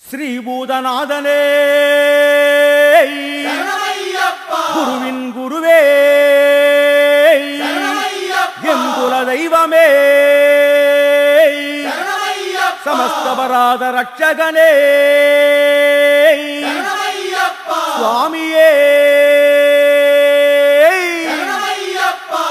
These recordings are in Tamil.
ஸ்ரீபூதநாதனே சரணமையப்பா குருவின் குருவே சரணமையப்பா என் குல தெய்வமே சரணமையப்பா சமஸ்தபராத ரட்சகனே சரணமையப்பா சுவாமியே சரணமையப்பா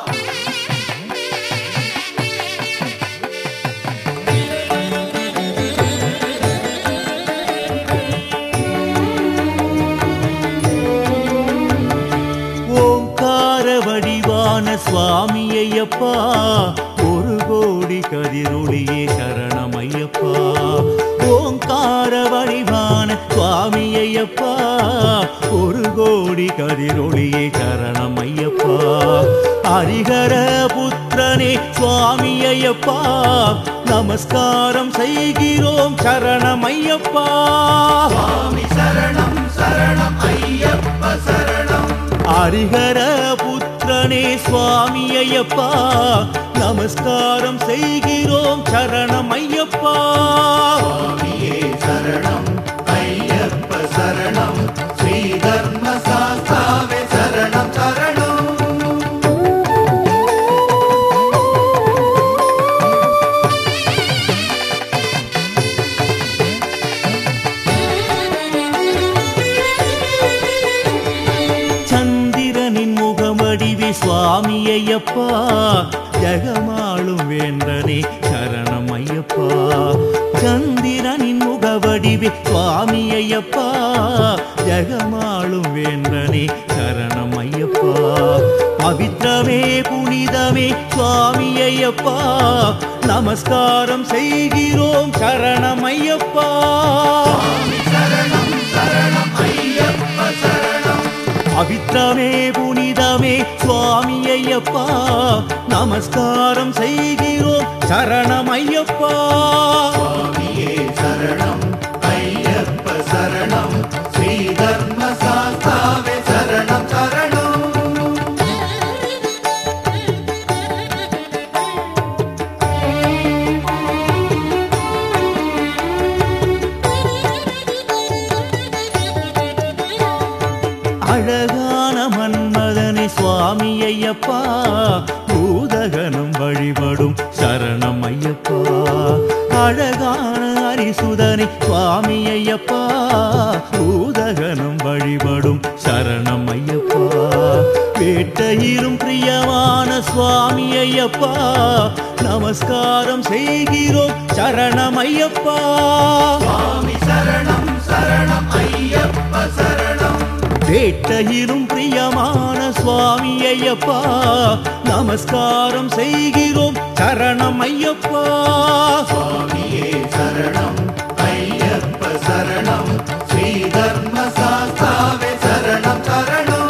ஓங்கார வடிவான சுவாமி ஐயப்பா ஒரு கோடி கதிரொளியே சரணம் ஐயப்பா ஓங்கார வடிவான சுவாமி ஐயப்பா ஒரு கோடி கதிரொளியே சரணம் ஐயப்பா ஹரிஹர புத்திரனே சுவாமி ஐயப்பா நமஸ்காரம் செய்கிறோம் சரணம் ஐயப்பா சுவாமி சரணம் சரணம் ஐயப்ப சரணம் ஹரிஹர புத்திரனே சுவாமி ஐயப்பா நமஸ்காரம் செய்கிறோம் சரணம் ஐயப்பா சுவாமியே சரணம் ஐயப்ப சரணம் ஸ்ரீ தர்ம சாஸ்தாவே சரணம் சரணம் சந்திரனின் முகமடிவி சுவாமி ஐயப்பா ஜெகமாளும் வேந்தனே சரணம் ஐயப்பா சந்திரனின் முகவடிவி சுவாமி ஐயப்பா ஜெகமாளும் வேந்தனே சரணம் ஐயப்பா பவித்ரமே புனிதமே சுவாமி ஐயப்பா நமஸ்காரம் செய்கிறோம் சரணம் ஐயப்பா சுவாமி சரணம் சரணம் ஐயப்ப சரணம் பவித்ரமே புனிதமே சுவாமி ஐயப்பா நமஸ்காரம் செய்கிறோம் சரணம் ஐயப்பா சுவாமியே சரணம் ஐயப்ப சரணம் ஸ்ரீ தர்ம சாஸ்தாவே சரணம் சரணம் அழகான மன்மதனே சுவாமி ஐயப்பா பூதகனும் வழிபடும் சரணம் ஐயப்பா அழகான ஹரிசுதனே சுவாமி ஐயப்பா பூதகனும் வழிபடும் சரணம் ஐயப்பா வேட்டையிலும் பிரியமான சுவாமி ஐயப்பா நமஸ்காரம் செய்கிறோம் சரணம் ஐயப்பா சுவாமி சரணம் சரணம் ஐயப்ப சரணம் வேட்டையிலும் பிரியமான சுவாமி ஐயப்பா நமஸ்காரம் செய்கிறோம் சரணம் ஐயப்பா சுவாமியே சரணம் ஐயப்ப சரணம் ஸ்ரீ தர்ம சாஸ்தாவே சரணம் சரணம்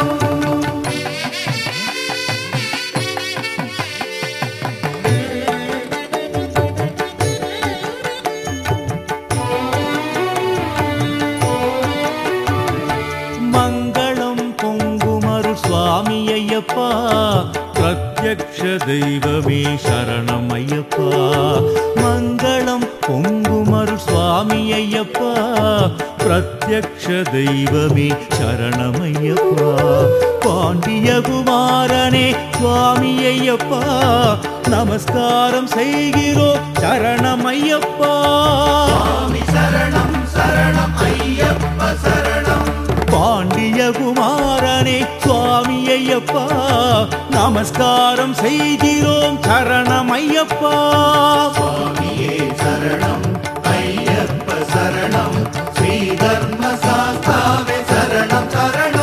மங்களம் பொங்குமரு சுவாமி ஐயப்பா பிரத்யக்ஷ தெய்வமே சரணம் ஐயப்பா மங்களம் பொங்குமரு சுவாமி ஐயப்பா பிரத்யக்ஷ தெய்வமே சரணம் ஐயப்பா பாண்டியகுமாரனே சுவாமி ஐயப்பா நமஸ்காரம் செய்கிறோம் சரணம் ஐயப்பா சுவாமி சரணம் சரணம் ஐயப்ப சரணம் பாண்டியகுமாரனே சுவாமி ஐயப்பா நமஸ்காரம் செய்கிறோம் சரணம் ஐயப்பா சுவாமியே சரணம் ஐயப்ப சரணம் ஸ்ரீ தர்ம சாஸ்தாவே சரணம் சரணம்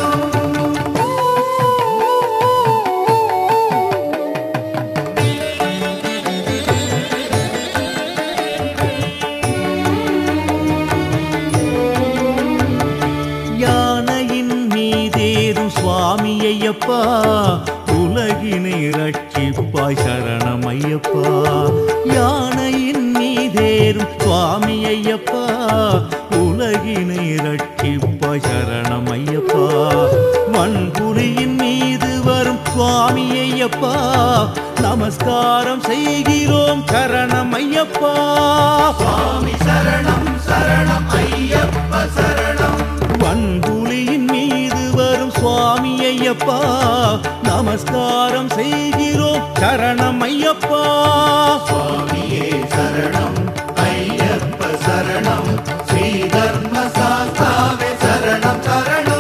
யானையின் மீதேறும் சுவாமி ஐயப்பா உலகினை ரட்சிப்பாய் சரணம் ஐயப்பா யானையின் மீதேறும் சுவாமி ஐயப்பா உலகினை ரட்சிப்பாய் சரணம் ஐயப்பா மண்புலியின் மீது வரும் சுவாமி ஐயப்பா நமஸ்காரம் செய்கிறோம் சரணம் ஐயப்பா சுவாமி சரணம் சரணம் ஐயப்ப ஐயப்பா நமஸ்காரம் செய்கிறோம் சரணம் ஐயப்பா சுவாமியே சரணம் ஐயப்ப சரணம் ஸ்ரீ தர்ம சாஸ்தாவே சரணம் சரணம்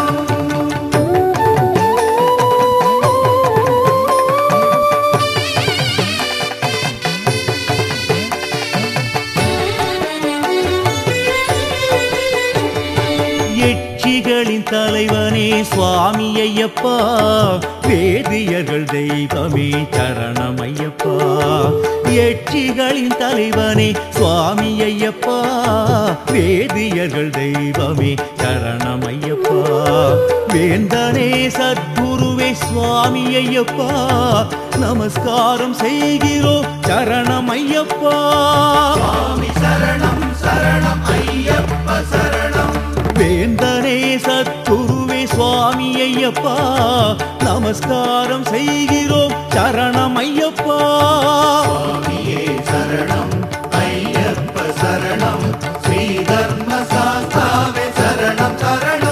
எட்சிகளின் தலைவனே சுவாமி ஐயப்பா வேதியர்கள் தெய்வமே சரணம் ஐயப்பா எட்சிகளின் தலைவனே சுவாமி ஐயப்பா வேதியர்கள் தெய்வமே சரணம் ஐயப்பா வேந்தனே சத்குருவே சுவாமி ஐயப்பா நமஸ்காரம் செய்கிறோம் சரணம் ஐயப்பா சுவாமி சரணம் சரணம் ஐயப்ப சரணம் வேந்தனே சத்குருவே சுவாமி ஐயப்பா நமஸ்காரம் செய்கிறோம் சரணம் ஐயப்பா சுவாமியே சரணம் ஐயப்ப சரணம் ஸ்ரீ தர்ம சாஸ்தாவே சரணம் சரணம்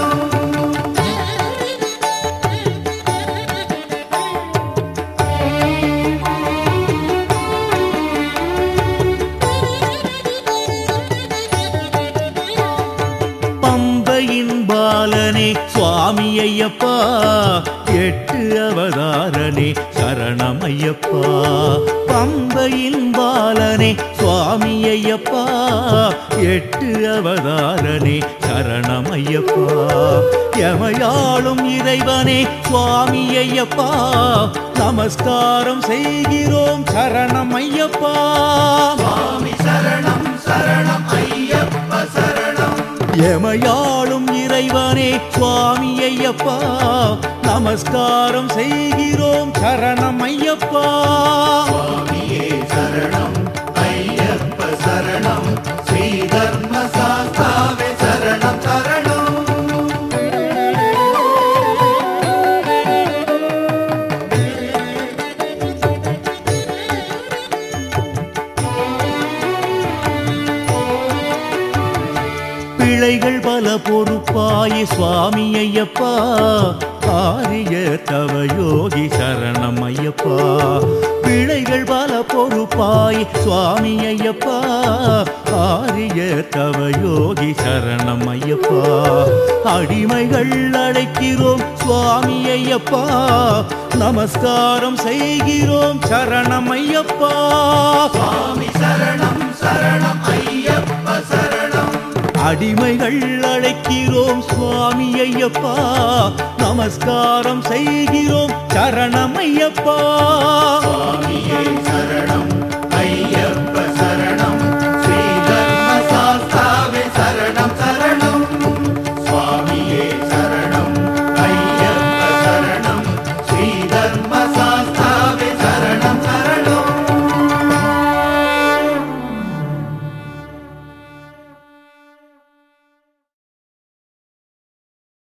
பம்பையின் பாலனே சுவாமி ஐயப்பா எட்டு அவதாரனே சரணம் ஐயப்பா பம்பையின் பாலனே சுவாமி ஐயப்பா எட்டு அவதாரனே சரணம் ஐயப்பா எமையாளும் இறைவனே சுவாமி ஐயப்பா நமஸ்காரம் செய்கிறோம் சரணம் ஐயப்பா சுவாமி சரணம் சரணம் ஐயப்ப சரணம் எமையாளும் இறைவனே சுவாமி ஐயப்பா நமஸ்காரம் செய்கிறோம் சரணம் ஐயப்பா சுவாமியே சரணம் ஐயப்ப சரணம் ஸ்ரீ தர்ம சாஸ்தாவே சரணம் சரணம் பிழைகள் பல பொறுப்பாய சுவாமி ஐயப்பா ஆரிய தவ யோகி சரணம் ஐயப்பா பிழைகள் பல பொறுப்பாய் சுவாமி ஐயப்பா ஆரிய தவ யோகி சரணம் ஐயப்பா அடிமைகள் அழைக்கிறோம் சுவாமி ஐயப்பா நமஸ்காரம் செய்கிறோம் சரணம் ஐயப்பா சுவாமி சரணம் சரணம் ஐயப்ப சரணம் அடிமைகள் அழைக்கிறோம் சுவாமி ஐயப்பா நமஸ்காரம் செய்கிறோம் சரணம் ஐயப்பா சுவாமியே